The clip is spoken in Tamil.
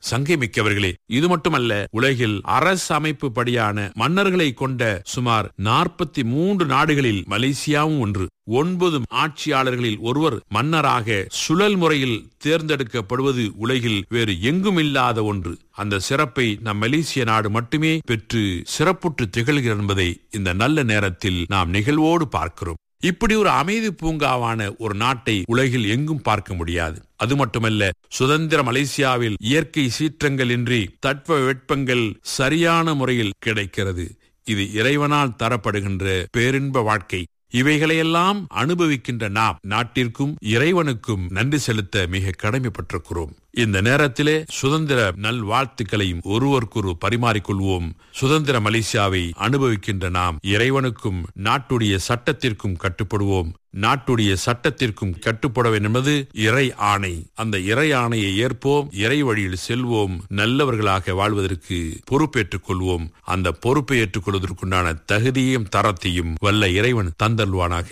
சங்கைமிக்கவர்களே இது மட்டுமல்ல உலகில் அரசு அமைப்பு படியான மன்னர்களை கொண்ட சுமார் நாற்பத்தி மூன்று நாடுகளில் மலேசியாவும் ஒன்று ஒன்பது ஆட்சியாளர்களில் ஒருவர் மன்னராக சுழல் முறையில் தேர்ந்தெடுக்கப்படுவது உலகில் வேறு எங்கும் இல்லாத ஒன்று அந்த சிறப்பை நம் மலேசிய நாடு மட்டுமே பெற்று சிறப்புற்று திகழ்கிறது என்பதை இந்த நல்ல நேரத்தில் நாம் நிகழ்வோடு பார்க்கிறோம் இப்படி ஒரு அமைதி பூங்காவான ஒரு நாட்டை உலகில் எங்கும் பார்க்க முடியாது அது மட்டுமல்ல சுதந்திர மலேசியாவில் இயற்கை சீற்றங்கள் இன்றி தட்ப வெப்பங்கள் சரியான முறையில் கிடைக்கிறது இது இறைவனால் தரப்படுகின்ற பேரின்ப வாழ்க்கை இவைகளையெல்லாம் அனுபவிக்கின்ற நாம் நாட்டிற்கும் இறைவனுக்கும் நன்றி செலுத்த மிக கடமைப்பட்டிருக்கிறோம் இந்த நேரத்திலே சுதந்திர நல்வாழ்த்துக்களையும் ஒருவருக்கொரு பரிமாறிக்கொள்வோம் சுதந்திர மலேசியாவை அனுபவிக்கின்ற நாம் இறைவனுக்கும் நாட்டுடைய சட்டத்திற்கும் கட்டுப்படுவோம் நாட்டுடைய சட்டத்திற்கும் கட்டுப்பட வேண்டும் என்பது இறை ஆணை அந்த இறை ஆணையை ஏற்போம் இறை வழியில் செல்வோம் நல்லவர்களாக வாழ்வதற்கு பொறுப்பேற்றுக் கொள்வோம் அந்த பொறுப்பை ஏற்றுக்கொள்வதற்குண்டான தகுதியும் தரத்தையும் வல்ல இறைவன் தந்தல்வானாக